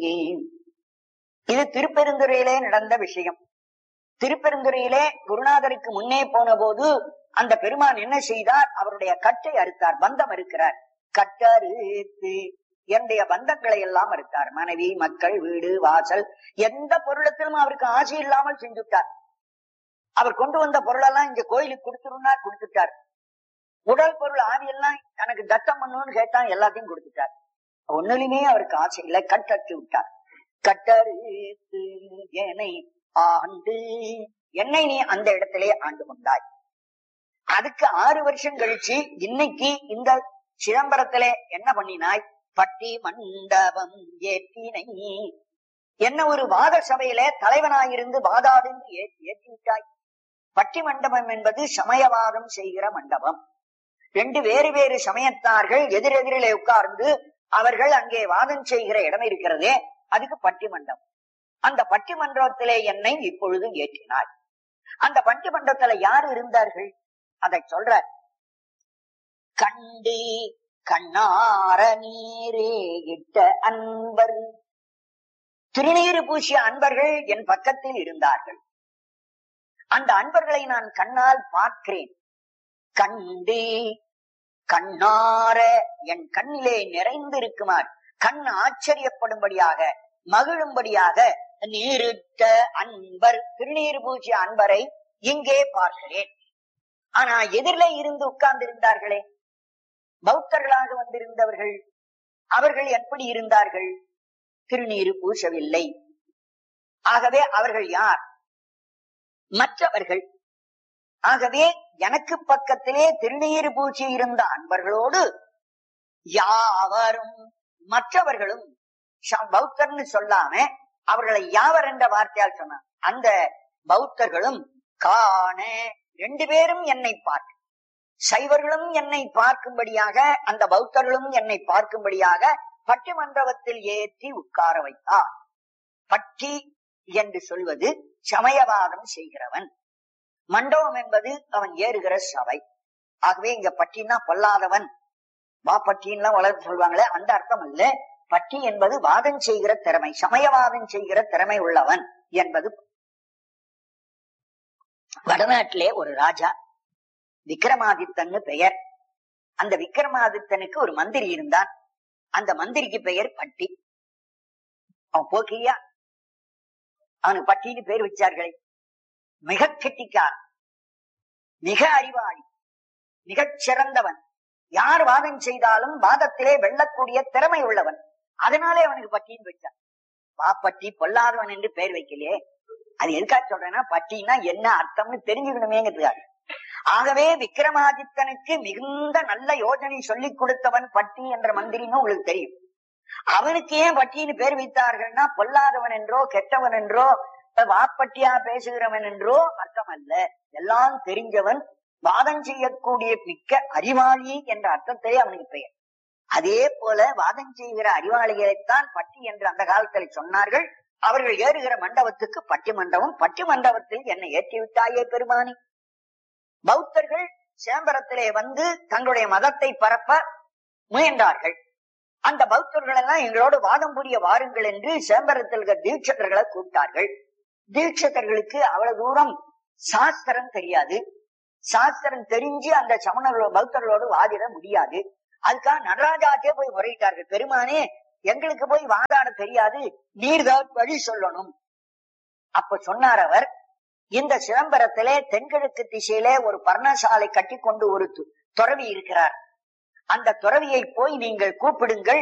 இது திருப்பெருந்துறையிலே நடந்த விஷயம் திருப்பெருந்துறையிலே குருநாதருக்கு முன்னே போன போது அந்த பெருமான் என்ன செய்தார் அவருடைய கட்டை அறுத்தார் பந்தம் இருக்கிறார் கட்டறுத்து என்னுடைய பந்தங்களை எல்லாம் அறுத்தார் மனைவி மக்கள் வீடு வாசல் எந்த பொருளத்திலும் அவருக்கு ஆசை இல்லாமல் செஞ்சுட்டார் அவர் கொண்டு வந்த பொருளெல்லாம் இங்க கோயிலுக்கு கொடுத்துருந்தார் கொடுத்துட்டார் உடல் பொருள் ஆவியெல்லாம் எனக்கு தத்தம் பண்ணணும்னு கேட்டான் எல்லாத்தையும் கொடுத்துட்டார் ஒன்னுலையுமே அவருக்கு ஆசை இல்லை கட்டற்று விட்டார் கட்டறுத்து என்னை ஆண்டு என்னை நீ அந்த இடத்திலே ஆண்டு கொண்டாய் அதுக்கு ஆறு வருஷம் கழிச்சு இன்னைக்கு இந்த சிதம்பரத்திலே என்ன பண்ணினாய் பட்டி மண்டபம் ஏற்றினை என்ன ஒரு வாத சபையில தலைவனாயிருந்து வாதாடுந்து ஏற்றி ஏற்றி விட்டாய் பட்டி மண்டபம் என்பது சமயவாதம் செய்கிற மண்டபம் ரெண்டு வேறு வேறு சமயத்தார்கள் எதிரெதிரிலே உட்கார்ந்து அவர்கள் அங்கே வாதம் செய்கிற இடம் இருக்கிறதே அதுக்கு பட்டி மண்டபம் அந்த பட்டி மண்டபத்திலே என்னை இப்பொழுது ஏற்றினாய் அந்த பட்டி மண்டபத்துல யார் இருந்தார்கள் அதை சொல்ற கண்டு கண்ணார நீரே இட்ட அன்பர் திருநீறு பூசிய அன்பர்கள் என் பக்கத்தில் இருந்தார்கள் அந்த அன்பர்களை நான் கண்ணால் பார்க்கிறேன் கண்டு கண்ணார என் கண்ணிலே நிறைந்திருக்குமாறு கண் ஆச்சரியப்படும்படியாக மகிழும்படியாக நீரிட்ட அன்பர் திருநீர் பூசிய அன்பரை இங்கே பார்க்கிறேன் ஆனா எதிரிலே இருந்து உட்கார்ந்து இருந்தார்களே பௌத்தர்களாக வந்திருந்தவர்கள் அவர்கள் எப்படி இருந்தார்கள் திருநீரு பூசவில்லை ஆகவே அவர்கள் யார் மற்றவர்கள் ஆகவே எனக்கு பக்கத்திலே திருநீர் பூசி இருந்த அன்பர்களோடு யாவரும் மற்றவர்களும் ச- பௌத்தர்னு சொல்லாம அவர்களை யாவர் என்ற வார்த்தையால் சொன்னார் அந்த பௌத்தர்களும் காண ரெண்டு பேரும் என்னை பார்க்க சைவர்களும் என்னை பார்க்கும்படியாக அந்த பௌத்தர்களும் என்னை பார்க்கும்படியாக பட்டி மண்டபத்தில் ஏற்றி உட்கார வைத்தார் பட்டி என்று சொல்வது சமயவாதம் செய்கிறவன் மண்டபம் என்பது அவன் ஏறுகிற சபை ஆகவே இங்க பட்டினா பொல்லாதவன் வா பட்டின்லாம் வளர்த்து சொல்லுவாங்களே அந்த அர்த்தம் அல்ல பட்டி என்பது வாதம் செய்கிற திறமை சமயவாதம் செய்கிற திறமை உள்ளவன் என்பது வடநாட்டிலே ஒரு ராஜா விக்ரமாதித்தன்னு பெயர் அந்த விக்ரமாதித்தனுக்கு ஒரு மந்திரி இருந்தான் அந்த மந்திரிக்கு பெயர் பட்டி அவன் போக்கியா அவனுக்கு பட்டின்னு பேர் வச்சார்களே மிக கெட்டிக்கார் மிக அறிவாளி மிகச் சிறந்தவன் யார் வாதம் செய்தாலும் வாதத்திலே வெல்லக்கூடிய திறமை உள்ளவன் அதனாலே அவனுக்கு பட்டின்னு வச்சான் பாப்பட்டி பொல்லாதவன் என்று பெயர் வைக்கலையே அது எதுக்காக சொல்றேன்னா பட்டின்னா என்ன அர்த்தம்னு தெரிஞ்சுக்கணுமேங்கிறதுக்காக ஆகவே விக்ரமாதித்தனுக்கு மிகுந்த நல்ல யோஜனை சொல்லிக் கொடுத்தவன் பட்டி என்ற மந்திரின்னு உங்களுக்கு தெரியும் அவனுக்கு ஏன் பட்டின்னு பேர் வைத்தார்கள்னா பொல்லாதவன் என்றோ கெட்டவன் என்றோ வாப்பட்டியா பேசுகிறவன் என்றோ அர்த்தம் அல்ல எல்லாம் தெரிஞ்சவன் வாதம் செய்யக்கூடிய மிக்க அறிவாளி என்ற அர்த்தத்திலே அவனுக்கு பெயர் அதே போல வாதம் செய்கிற அறிவாளிகளைத்தான் பட்டி என்று அந்த காலத்தில் சொன்னார்கள் அவர்கள் ஏறுகிற மண்டபத்துக்கு பட்டி மண்டபம் பட்டி மண்டபத்தில் என்னை ஏற்றி விட்டாயே பெருமானி பௌத்தர்கள் சேம்பரத்திலே வந்து தங்களுடைய மதத்தை பரப்ப முயன்றார்கள் அந்த பௌத்தர்கள் எல்லாம் எங்களோடு வாதம் புரிய வாருங்கள் என்று சேம்பரத்தில் இருக்கிற தீட்சகர்களை கூப்பிட்டார்கள் தீட்சகர்களுக்கு அவ்வளவு தூரம் சாஸ்திரம் தெரியாது சாஸ்திரம் தெரிஞ்சு அந்த சமணர்களோ பௌத்தர்களோடு வாதிட முடியாது அதுக்காக நடராஜாக்கே போய் முறையிட்டார்கள் பெருமானே எங்களுக்கு போய் வாதாட தெரியாது நீர்தான் வழி சொல்லணும் அப்ப சொன்னார் அவர் இந்த சிதம்பரத்திலே தென்கிழக்கு திசையிலே ஒரு பர்ணசாலை கட்டி கொண்டு ஒரு து- துறவி இருக்கிறார் அந்த துறவியை போய் நீங்கள் கூப்பிடுங்கள்